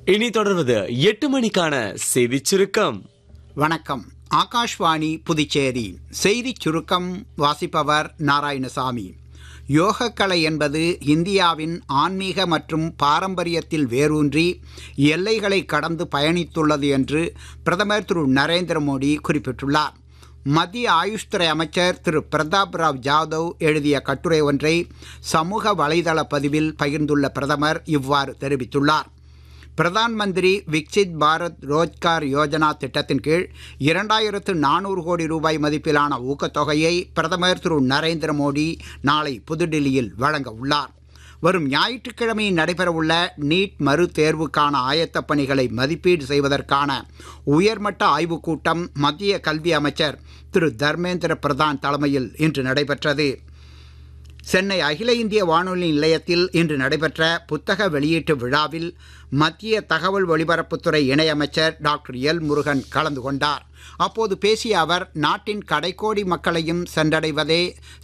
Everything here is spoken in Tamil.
இனி தொடர்வது எட்டு மணிக்கான செய்திச் சுருக்கம் வணக்கம் ஆகாஷ்வாணி புதுச்சேரி செய்திச் சுருக்கம் வாசிப்பவர் நாராயணசாமி யோகக்கலை என்பது இந்தியாவின் ஆன்மீக மற்றும் பாரம்பரியத்தில் வேரூன்றி எல்லைகளை கடந்து பயணித்துள்ளது என்று பிரதமர் திரு நரேந்திர மோடி குறிப்பிட்டுள்ளார் மத்திய ஆயுஷ் துறை அமைச்சர் திரு பிரதாப் ராவ் ஜாதவ் எழுதிய கட்டுரை ஒன்றை சமூக வலைதள பதிவில் பகிர்ந்துள்ள பிரதமர் இவ்வாறு தெரிவித்துள்ளார் பிரதான் மந்திரி விக்சித் பாரத் ரோஜ்கார் யோஜனா திட்டத்தின் கீழ் இரண்டாயிரத்து நானூறு கோடி ரூபாய் மதிப்பிலான ஊக்கத்தொகையை பிரதமர் திரு நரேந்திர மோடி நாளை புதுடில்லியில் வழங்க உள்ளார் வரும் ஞாயிற்றுக்கிழமை நடைபெறவுள்ள நீட் மறு தேர்வுக்கான ஆயத்தப் பணிகளை மதிப்பீடு செய்வதற்கான உயர்மட்ட ஆய்வுக் கூட்டம் மத்திய கல்வி அமைச்சர் திரு தர்மேந்திர பிரதான் தலைமையில் இன்று நடைபெற்றது சென்னை அகில இந்திய வானொலி நிலையத்தில் இன்று நடைபெற்ற புத்தக வெளியீட்டு விழாவில் மத்திய தகவல் ஒலிபரப்புத்துறை இணையமைச்சர் டாக்டர் எல் முருகன் கலந்து கொண்டார் அப்போது பேசிய அவர் நாட்டின் கடைக்கோடி மக்களையும் சென்றடைவதே